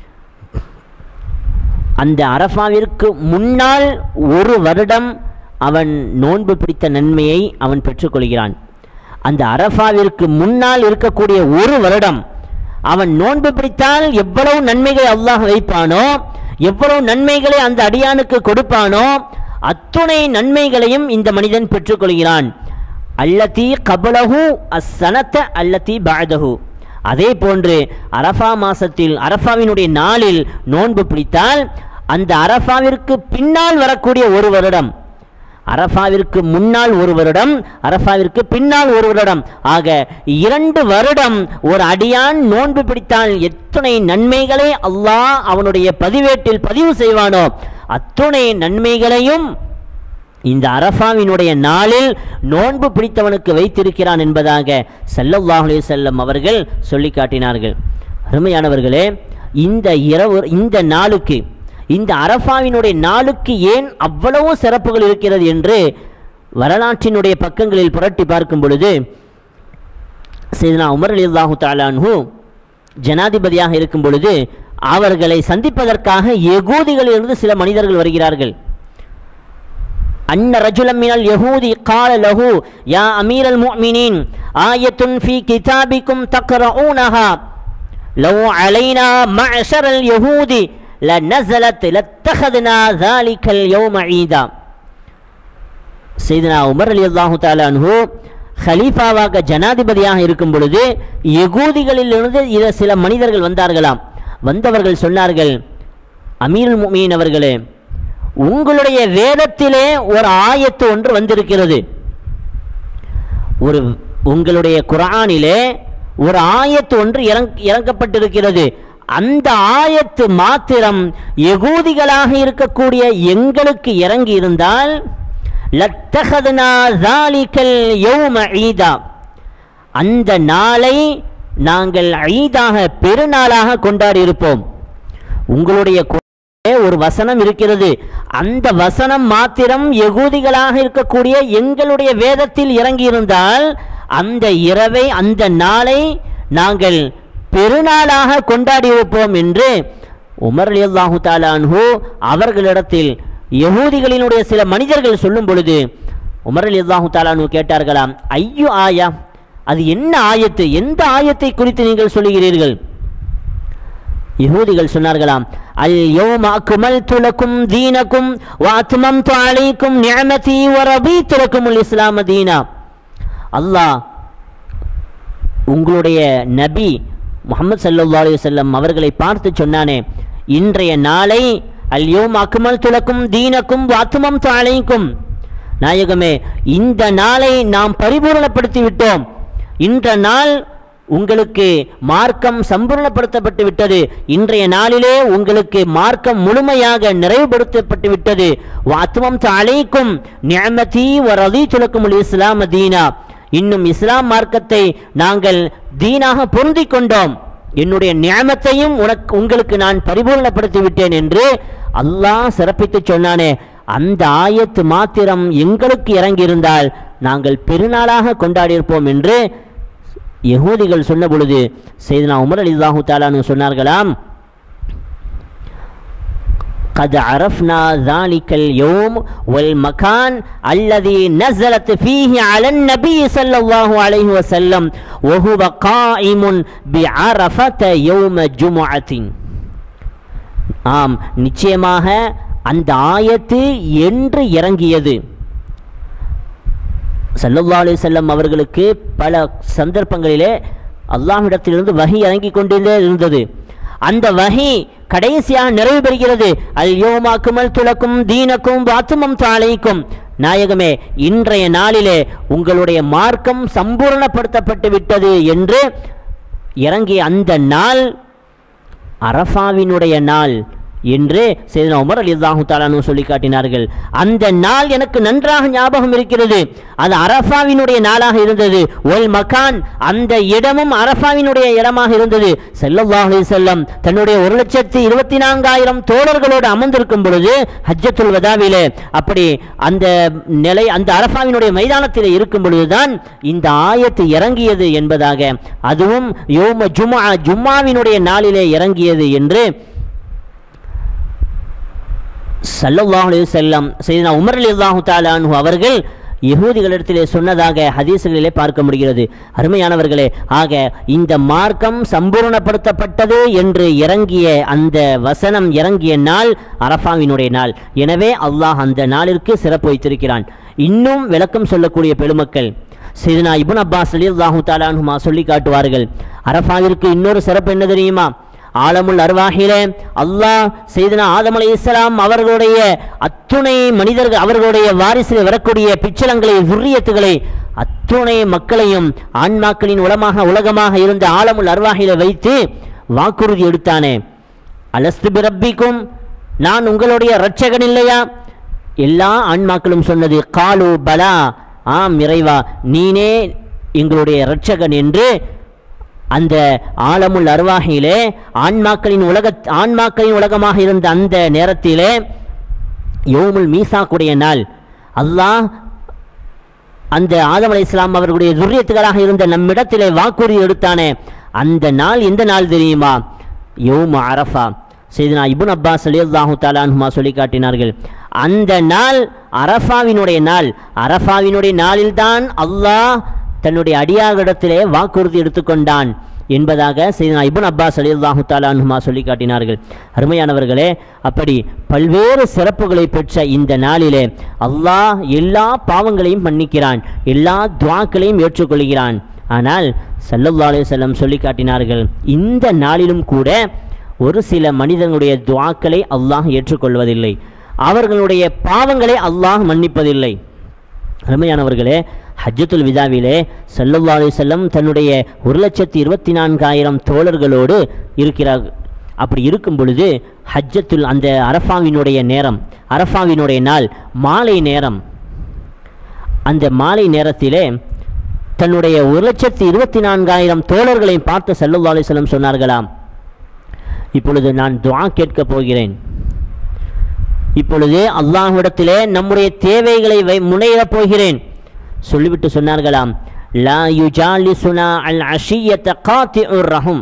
அந்த அரஃபாவிற்கு முன்னால் ஒரு வருடம் அவன் நோன்பு பிடித்த நன்மையை அவன் பெற்றுக்கொள்கிறான் அந்த அரஃபாவிற்கு முன்னால் இருக்கக்கூடிய ஒரு வருடம் அவன் நோன்பு பிடித்தால் எவ்வளவு நன்மைகளை அல்லாஹ் வைப்பானோ எவ்வளவு நன்மைகளை அந்த அடியானுக்கு கொடுப்பானோ அத்துணை நன்மைகளையும் இந்த மனிதன் பெற்றுக்கொள்கிறான் அல்லதி கபலஹு அஸ்ஸனத்த அல்லதி பாதஹு அதே போன்று அரஃபா மாசத்தில் அரஃபாவினுடைய நாளில் நோன்பு பிடித்தால் அந்த அரஃபாவிற்கு பின்னால் வரக்கூடிய ஒரு வருடம் அரஃபாவிற்கு முன்னால் ஒரு வருடம் அரஃபாவிற்கு பின்னால் ஒரு வருடம் ஆக இரண்டு வருடம் ஒரு அடியான் நோன்பு பிடித்தால் எத்தனை நன்மைகளை அல்லாஹ் அவனுடைய பதிவேட்டில் பதிவு செய்வானோ அத்துணை நன்மைகளையும் இந்த அரஃபாவினுடைய நாளில் நோன்பு பிடித்தவனுக்கு வைத்திருக்கிறான் என்பதாக ஸல்லல்லாஹு அலைஹி வஸல்லம் அவர்கள் சொல்லி காட்டினார்கள் அருமையானவர்களே இந்த இரவு இந்த நாளுக்கு இந்த அரஃபாவினுடைய நாளுக்கு ஏன் அவ்வளவு சிறப்புகள் இருக்கிறது என்று வரலாற்றினுடைய பக்கங்களில் புரட்டி பார்க்கும் பொழுது செய்தனா உமர் அலி அல்லாஹு தாலான்ஹு ஜனாதிபதியாக இருக்கும் பொழுது அவர்களை சந்திப்பதற்காக எகூதிகளிலிருந்து சில மனிதர்கள் வருகிறார்கள் أن رجلا من اليهود قال له يا أمير المؤمنين آية في كتابكم تقرؤونها لو علينا معشر اليهود لنزلت لاتخذنا ذلك اليوم عيدا செய்தனா உமர் அலி அல்லாஹு தாலான்ஹு ஹலீஃபாவாக ஜனாதிபதியாக இருக்கும் பொழுது யகூதிகளிலிருந்து இத சில மனிதர்கள் வந்தார்களாம் வந்தவர்கள் சொன்னார்கள் அமீருல் முமீன் அவர்களே உங்களுடைய வேதத்திலே ஒரு ஆயத்து ஒன்று வந்திருக்கிறது ஒரு உங்களுடைய குரானிலே ஒரு ஆயத்து ஒன்று இறங் இறக்கப்பட்டிருக்கிறது அந்த ஆயத்து மாத்திரம் யகூதிகளாக இருக்கக்கூடிய எங்களுக்கு இறங்கி இருந்தால் லத்தகதுனா ஜாலிக்கல் யௌம ஈதா அந்த நாளை நாங்கள் ஈதாக பெருநாளாக கொண்டாடி இருப்போம் உங்களுடைய குரானிலே ஒரு வசனம் இருக்கிறது அந்த வசனம் மாத்திரம் யகூதிகளாக இருக்கக்கூடிய எங்களுடைய வேதத்தில் இறங்கியிருந்தால் அந்த இரவை அந்த நாளை நாங்கள் பெருநாளாக கொண்டாடி இருப்போம் என்று உமர் அல்லாஹு தாலான்ஹு அவர்களிடத்தில் யகூதிகளினுடைய சில மனிதர்கள் சொல்லும் பொழுது உமர் அல்லாஹு தாலானு கேட்டார்களாம் ஐயோ ஆயா அது என்ன ஆயத்து எந்த ஆயத்தை குறித்து நீங்கள் சொல்லுகிறீர்கள் யகூதிகள் சொன்னார்களாம் அல் யௌம அக்மல்து லக்கும் தீனக்கும் வ அத்மம்து அலைக்கும் நிஅமதி வ ரதீது லக்குமுல் இஸ்லாம தீனா அல்லாஹ் உங்களுடைய நபி முகமது சல்லல்லாஹு அலைஹி வஸல்லம் அவர்களை பார்த்து சொன்னானே இன்றைய நாளை அல் யௌம அக்மல்து லக்கும் தீனக்கும் வ அத்மம்து அலைக்கும் நாயகமே இந்த நாளை நாம் பரிபூரணப்படுத்தி விட்டோம் இன்ற நாள் உங்களுக்கு மார்க்கம் சம்பூர்ணப்படுத்தப்பட்டு விட்டது இன்றைய நாளிலே உங்களுக்கு மார்க்கம் முழுமையாக நிறைவுபடுத்தப்பட்டு விட்டது வாத்துவம் அழைக்கும் நியமதி வரதி துலக்கும் இஸ்லாம் தீனா இன்னும் இஸ்லாம் மார்க்கத்தை நாங்கள் தீனாக பொருந்தி கொண்டோம் என்னுடைய நியமத்தையும் உனக்கு உங்களுக்கு நான் பரிபூர்ணப்படுத்தி விட்டேன் என்று அல்லாஹ் சிறப்பித்து சொன்னானே அந்த ஆயத்து மாத்திரம் எங்களுக்கு இறங்கியிருந்தால் நாங்கள் பெருநாளாக கொண்டாடியிருப்போம் என்று யகூதிகள் சொன்ன பொழுது செய்தனா உமர் அலிதாஹு தாலானு சொன்னார்களாம் قد عرفنا ذلك اليوم والمكان الذي نزلت فيه على النبي صلى الله عليه وسلم وهو قائم بعرفة يوم جمعة ஆம் நிச்சயமாக அந்த ஆயத்து என்று இறங்கியது சல்லல்லா அலி செல்லம் அவர்களுக்கு பல சந்தர்ப்பங்களிலே அல்லாஹ்விடத்திலிருந்து வகி இறங்கி கொண்டே இருந்தது அந்த வகி கடைசியாக நிறைவு பெறுகிறது அல் யோமாக்குமல் துலக்கும் தீனக்கும் வாத்துமம் தாளைக்கும் நாயகமே இன்றைய நாளிலே உங்களுடைய மார்க்கம் சம்பூர்ணப்படுத்தப்பட்டு விட்டது என்று இறங்கிய அந்த நாள் அரஃபாவினுடைய நாள் என்று செய்தனா உமர் அலி அல்லாஹு தாலானு சொல்லி காட்டினார்கள் அந்த நாள் எனக்கு நன்றாக ஞாபகம் இருக்கிறது அது அரஃபாவினுடைய நாளாக இருந்தது ஒல் மகான் அந்த இடமும் அரஃபாவினுடைய இடமாக இருந்தது செல்லல்லாஹு அலைஹி செல்லம் தன்னுடைய ஒரு லட்சத்தி இருபத்தி நான்காயிரம் தோழர்களோடு அமர்ந்திருக்கும் பொழுது ஹஜ்ஜத்துல் வதாவிலே அப்படி அந்த நிலை அந்த அரஃபாவினுடைய மைதானத்தில் இருக்கும் பொழுதுதான் இந்த ஆயத்து இறங்கியது என்பதாக அதுவும் யோம ஜும்மா ஜும்மாவினுடைய நாளிலே இறங்கியது என்று சல்லல்லாஹு அலைஹி வஸல்லம் செய்தனா உமர் ரலியல்லாஹு தஆலா அன்ஹு அவர்கள் யகூதிகளிடத்திலே சொன்னதாக ஹதீசுகளிலே பார்க்க முடிகிறது அருமையானவர்களே ஆக இந்த மார்க்கம் சம்பூர்ணப்படுத்தப்பட்டது என்று இறங்கிய அந்த வசனம் இறங்கிய நாள் அரஃபாவினுடைய நாள் எனவே அல்லாஹ் அந்த நாளிற்கு சிறப்பு வைத்திருக்கிறான் இன்னும் விளக்கம் சொல்லக்கூடிய பெருமக்கள் செய்தனா இப்னு அப்பாஸ் ரலியல்லாஹு தஆலா அன்ஹுமா சொல்லி காட்டுவார்கள் அரஃபாவிற்கு இன்னொரு சிறப்பு என்ன தெரியுமா ஆலமுல் அருவாகிலே அல்லாஹ் செய்தனா ஆதம் அலை இஸ்லாம் அவர்களுடைய அத்துணை மனிதர்கள் அவர்களுடைய வாரிசில் வரக்கூடிய பிச்சலங்களை துர்ரியத்துகளை அத்துணை மக்களையும் ஆன்மாக்களின் உலமாக உலகமாக இருந்த ஆலமுல் அருவாகில வைத்து வாக்குறுதி எடுத்தானே அலஸ்து பிரப்பிக்கும் நான் உங்களுடைய இரட்சகன் இல்லையா எல்லா ஆன்மாக்களும் சொன்னது காலு பலா ஆம் இறைவா நீனே எங்களுடைய இரட்சகன் என்று அந்த ஆலமுல் அருவாகையிலே ஆன்மாக்களின் உலக ஆன்மாக்களின் உலகமாக இருந்த அந்த நேரத்திலே யோமுல் மீசாக்குடைய நாள் அல்லாஹ் அந்த ஆதம் அலை இஸ்லாம் அவர்களுடைய துரியத்துகளாக இருந்த நம்மிடத்திலே வாக்குறுதி எடுத்தானே அந்த நாள் எந்த நாள் தெரியுமா யோம அரஃபா செய்தனா இபுன் அப்பாஸ் அலியல்லாஹு தாலான்ஹுமா சொல்லி காட்டினார்கள் அந்த நாள் அரஃபாவினுடைய நாள் அரஃபாவினுடைய நாளில்தான் அல்லாஹ் தன்னுடைய அடியாரிடத்திலே வாக்குறுதி எடுத்துக்கொண்டான் என்பதாக செய்தனா இபுன் அப்பாஸ் அலி அல்லாஹு தாலானுமா சொல்லி காட்டினார்கள் அருமையானவர்களே அப்படி பல்வேறு சிறப்புகளை பெற்ற இந்த நாளிலே அல்லாஹ் எல்லா பாவங்களையும் மன்னிக்கிறான் எல்லா துவாக்களையும் ஏற்றுக்கொள்கிறான் ஆனால் சல்லல்லா அலைஹி வஸல்லம் சொல்லி காட்டினார்கள் இந்த நாளிலும் கூட ஒரு சில மனிதனுடைய துவாக்களை அல்லாஹ் ஏற்றுக்கொள்வதில்லை அவர்களுடைய பாவங்களை அல்லாஹ் மன்னிப்பதில்லை அருமையானவர்களே ஹஜ்ஜத்துல் விதாவிலே சல்லல்லா அலைஹி வஸல்லம் தன்னுடைய ஒரு லட்சத்தி இருபத்தி நான்காயிரம் தோழர்களோடு இருக்கிறார் அப்படி இருக்கும் பொழுது ஹஜ்ஜத்துல் அந்த அரஃபாவினுடைய நேரம் அரஃபாவினுடைய நாள் மாலை நேரம் அந்த மாலை நேரத்திலே தன்னுடைய ஒரு லட்சத்தி இருபத்தி நான்காயிரம் தோழர்களை பார்த்து சல்லல்லா அலைஹி வஸல்லம் சொன்னார்களாம் இப்பொழுது நான் துஆ கேட்கப் போகிறேன் இப்பொழுது அல்லாஹ்விடத்திலே நம்முடைய தேவைகளை வை முனையிடப் போகிறேன் சொல்லிவிட்டு சொன்னார்களாம் லா யுஜாலிசுனா அல் அஷியத்த காத்திஉர் ரஹும்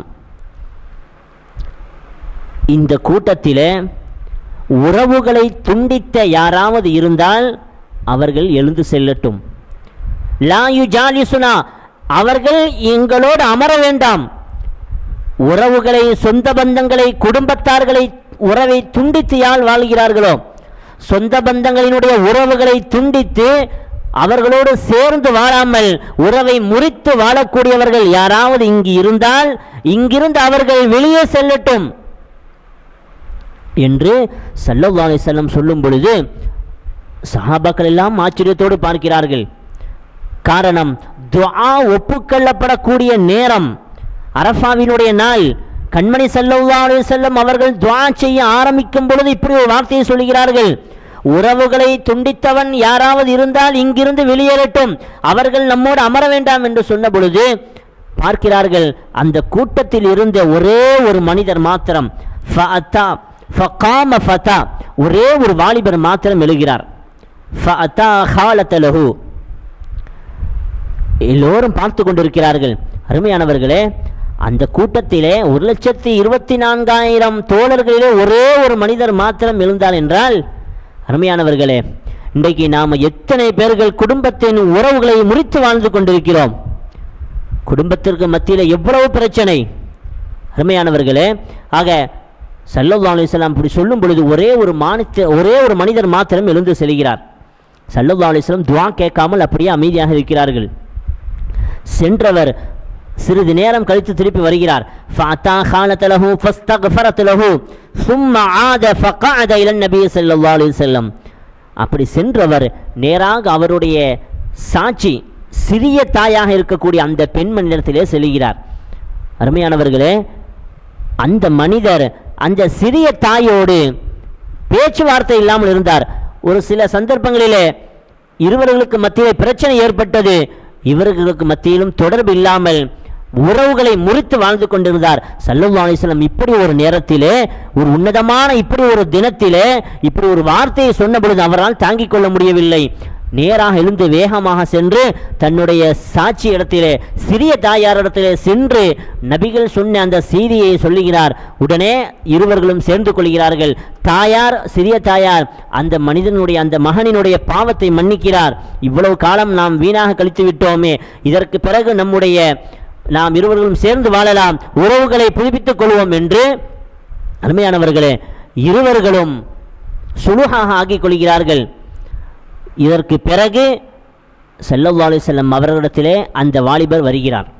இந்த கூட்டத்திலே உறவுகளை துண்டித்த யாராவது இருந்தால் அவர்கள் எழுந்து செல்லட்டும் லா யுஜாலிசுனா அவர்கள் எங்களோடு அமர வேண்டாம் உறவுகளை சொந்த பந்தங்களை குடும்பத்தார்களை உறவை துண்டித்து யார் வாழ்கிறார்களோ சொந்த பந்தங்களினுடைய உறவுகளை துண்டித்து அவர்களோடு சேர்ந்து வாழாமல் உறவை முறித்து வாழக்கூடியவர்கள் யாராவது இங்கு இருந்தால் இங்கிருந்து அவர்கள் வெளியே செல்லட்டும் என்று சல்லல்லாஹு அலைஹி வஸல்லம் சொல்லும் பொழுது சஹாபாக்கள் எல்லாம் ஆச்சரியத்தோடு பார்க்கிறார்கள் காரணம் துஆ ஒப்புக்கொள்ளப்படக்கூடிய நேரம் அரஃபாவினுடைய நாள் கண்மணி சல்லல்லாஹு அலைஹி வஸல்லம் அவர்கள் துஆ செய்ய ஆரம்பிக்கும் பொழுது இப்படி ஒரு வார்த்தையை சொல்கிறார்கள் உறவுகளை துண்டித்தவன் யாராவது இருந்தால் இங்கிருந்து வெளியேறட்டும் அவர்கள் நம்மோடு அமர வேண்டாம் என்று சொன்ன பொழுது பார்க்கிறார்கள் அந்த கூட்டத்தில் இருந்த ஒரே ஒரு மனிதர் மாத்திரம் ஃபஅத்தா ஃபகாம ஃபதா ஒரே ஒரு வாலிபர் மாத்திரம் எழுகிறார் ஃபஅத்தா ஹாலத லஹு எல்லோரும் பார்த்து கொண்டிருக்கிறார்கள் அருமையானவர்களே அந்த கூட்டத்திலே ஒரு லட்சத்தி இருபத்தி நான்காயிரம் தோழர்களிலே ஒரே ஒரு மனிதர் மாத்திரம் எழுந்தார் என்றால் அருமையானவர்களே இன்றைக்கு நாம் எத்தனை பேர்கள் குடும்பத்தின் உறவுகளை முறித்து வாழ்ந்து கொண்டிருக்கிறோம் குடும்பத்திற்கு மத்தியில் எவ்வளவு பிரச்சனை அருமையானவர்களே ஆக சல்லல்லா அலிஸ்லாம் இப்படி சொல்லும் பொழுது ஒரே ஒரு மானித்த ஒரே ஒரு மனிதர் மாத்திரம் எழுந்து செல்கிறார் சல்லல்லா அலிஸ்லாம் துவா கேட்காமல் அப்படியே அமைதியாக இருக்கிறார்கள் சென்றவர் சிறிது நேரம் கழித்து திருப்பி வருகிறார் فَأَتَى خَالَةَ لَهُ فَاسْتَغْفَرَتْ لَهُ ثُمَّ عَادَ فَقَعَدَ إِلَى النَّبِيِّ صلى الله عليه وسلم அப்படி சென்றவர் நேராக அவருடைய சாட்சி சிறிய தாயாக இருக்கக்கூடிய அந்த பெண்மணியிடத்திலே செல்கிறார் அருமையானவர்களே அந்த மனிதர் அந்த சிறிய தாயோடு பேச்சுவார்த்தை இல்லாமல் இருந்தார் ஒரு சில சந்தர்ப்பங்களிலே இருவர்களுக்கு மத்தியிலே பிரச்சனை ஏற்பட்டது இவர்களுக்கு மத்தியிலும் தொடர்பு இல்லாமல் உறவுகளை முறித்து வாழ்ந்து கொண்டிருந்தார் சல்லல்லாஹு அலைஹி வஸல்லம் இப்படி ஒரு நேரத்திலே ஒரு உன்னதமான இப்படி ஒரு தினத்திலே இப்படி ஒரு வார்த்தையை சொன்ன பொழுது அவரால் தாங்கிக் கொள்ள முடியவில்லை நேராக எழுந்து வேகமாக சென்று தன்னுடைய சாட்சி இடத்திலே சிறிய தாயாரிடத்திலே சென்று நபிகள் சொன்ன அந்த செய்தியை சொல்லுகிறார் உடனே இருவர்களும் சேர்ந்து கொள்கிறார்கள் தாயார் சிறிய தாயார் அந்த மனிதனுடைய அந்த மகனினுடைய பாவத்தை மன்னிக்கிறார் இவ்வளவு காலம் நாம் வீணாக கழித்து விட்டோமே இதற்கு பிறகு நம்முடைய நாம் இருவர்களும் சேர்ந்து வாழலாம் உறவுகளை புதுப்பித்துக் கொள்வோம் என்று அருமையானவர்களே இருவர்களும் சுலுகாக ஆக்கிக் கொள்கிறார்கள் இதற்கு பிறகு ஸல்லல்லாஹு அலைஹி வஸல்லம் அவர்களிடத்திலே அந்த வாலிபர் வருகிறார்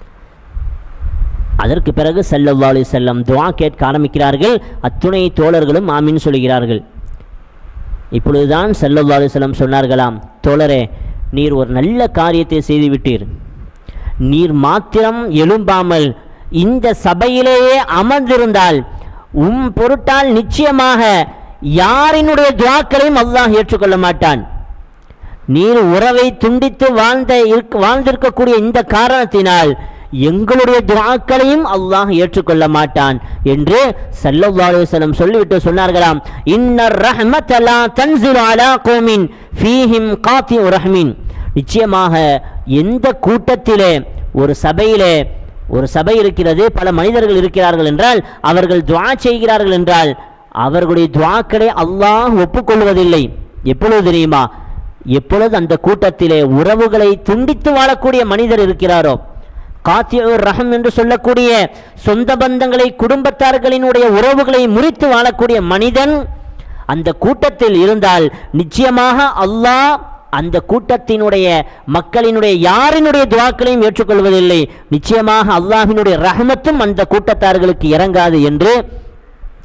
அதற்கு பிறகு ஸல்லல்லாஹு அலைஹி வஸல்லம் துஆ கேட்க ஆரம்பிக்கிறார்கள் அத்துணை தோழர்களும் ஆமீன் சொல்கிறார்கள் இப்பொழுதுதான் ஸல்லல்லாஹு அலைஹி வஸல்லம் சொன்னார்களாம் தோழரே நீர் ஒரு நல்ல காரியத்தை செய்துவிட்டீர் நீர் மாத்திரம் எழும்பாமல் இந்த சபையிலேயே அமர்ந்திருந்தால் உம் பொருட்டால் நிச்சயமாக யாரினுடைய துவாக்களையும் அல்லாஹ் ஏற்றுக்கொள்ள மாட்டான் நீர் உறவை துண்டித்து வாழ்ந்த இருக்க வாழ்ந்திருக்கக்கூடிய இந்த காரணத்தினால் எங்களுடைய துவாக்களையும் அல்லாஹ் ஏற்றுக்கொள்ள மாட்டான் என்று ஸல்லல்லாஹு அலைஹி வஸல்லம் சொல்லிவிட்டு சொன்னார்களாம் இன்னர் ரஹ்மத லா தன்சிலு அலா கௌமின் ஃபீஹிம் காத்திஉ ரஹ்மின் நிச்சயமாக எந்த கூட்டத்திலே ஒரு சபையிலே ஒரு சபை இருக்கிறது பல மனிதர்கள் இருக்கிறார்கள் என்றால் அவர்கள் துஆ செய்கிறார்கள் என்றால் அவர்களுடைய துவாக்களை அல்லாஹ் ஒப்புக்கொள்வதில்லை எப்பொழுது தெரியுமா எப்பொழுது அந்த கூட்டத்திலே உறவுகளை துண்டித்து வாழக்கூடிய மனிதர் இருக்கிறாரோ காத்தியூர் ரஹம் என்று சொல்லக்கூடிய சொந்த பந்தங்களை குடும்பத்தார்களினுடைய உறவுகளை முறித்து வாழக்கூடிய மனிதன் அந்த கூட்டத்தில் இருந்தால் நிச்சயமாக அல்லாஹ் அந்த கூட்டத்தினுடைய மக்களினுடைய யாரினுடைய துவாக்களையும் ஏற்றுக்கொள்வதில்லை நிச்சயமாக அல்லாஹினுடைய ரஹமத்தும் அந்த கூட்டத்தார்களுக்கு இறங்காது என்று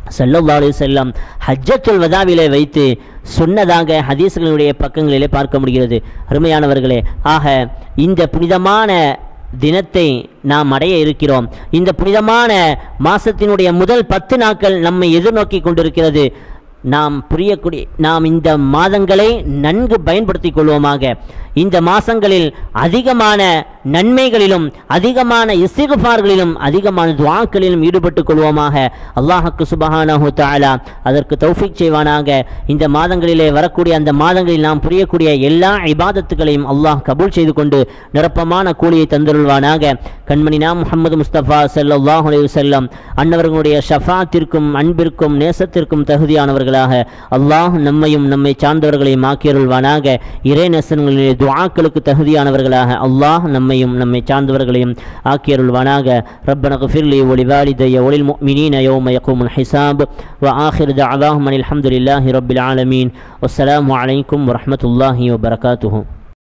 ஸல்லல்லாஹு அலைஹி வஸல்லம் ஹஜ்ஜத்துல் வதாவிலே வைத்து சொன்னதாக ஹதீஸ்களுடைய பக்கங்களிலே பார்க்க முடிகிறது அருமையானவர்களே ஆக இந்த புனிதமான தினத்தை நாம் அடைய இருக்கிறோம் இந்த புனிதமான மாசத்தினுடைய முதல் பத்து நாட்கள் நம்மை எதிர்நோக்கி கொண்டிருக்கிறது நாம் புரியக்கூடிய நாம் இந்த மாதங்களை நன்கு பயன்படுத்திக் கொள்வோமாக இந்த மாசங்களில் அதிகமான நன்மைகளிலும் அதிகமான இஸ்திகுஃபார்களிலும் அதிகமான துவாக்களிலும் ஈடுபட்டுக் கொள்வோமாக அல்லாஹுக்கு சுபஹானஹு தஆலா அதற்கு தௌஃபீக் செய்வானாக இந்த மாதங்களிலே வரக்கூடிய அந்த மாதங்களில் நாம் புரியக்கூடிய எல்லா இபாதத்துகளையும் அல்லாஹ் கபூல் செய்து கொண்டு நிரப்பமான கூலியை தந்தருள்வானாக கண்மணினா முஹம்மது முஸ்தபா ஸல்லல்லாஹு அலைஹி வஸல்லம் அன்னவர்களுடைய ஷஃபாத்திற்கும் அன்பிற்கும் நேசத்திற்கும் தகுதியானவர்களாக அல்லாஹ் நம்மையும் நம்மை சார்ந்தவர்களையும் ஆக்கியருள்வானாக இறை நேசங்களிலே துஆக்களுக்கு தகுதியானவர்களாக அல்லாஹ் நம்மையும் நம்மை சார்ந்தவர்களையும் ஆக்கியருள்வானாக ربنا اغفر لي ولوالدي وللمؤمنين يوم يقوم الحساب وآخر دعواهم أن الحمد لله رب العالمين والسلام عليكم ورحمة الله وبركاته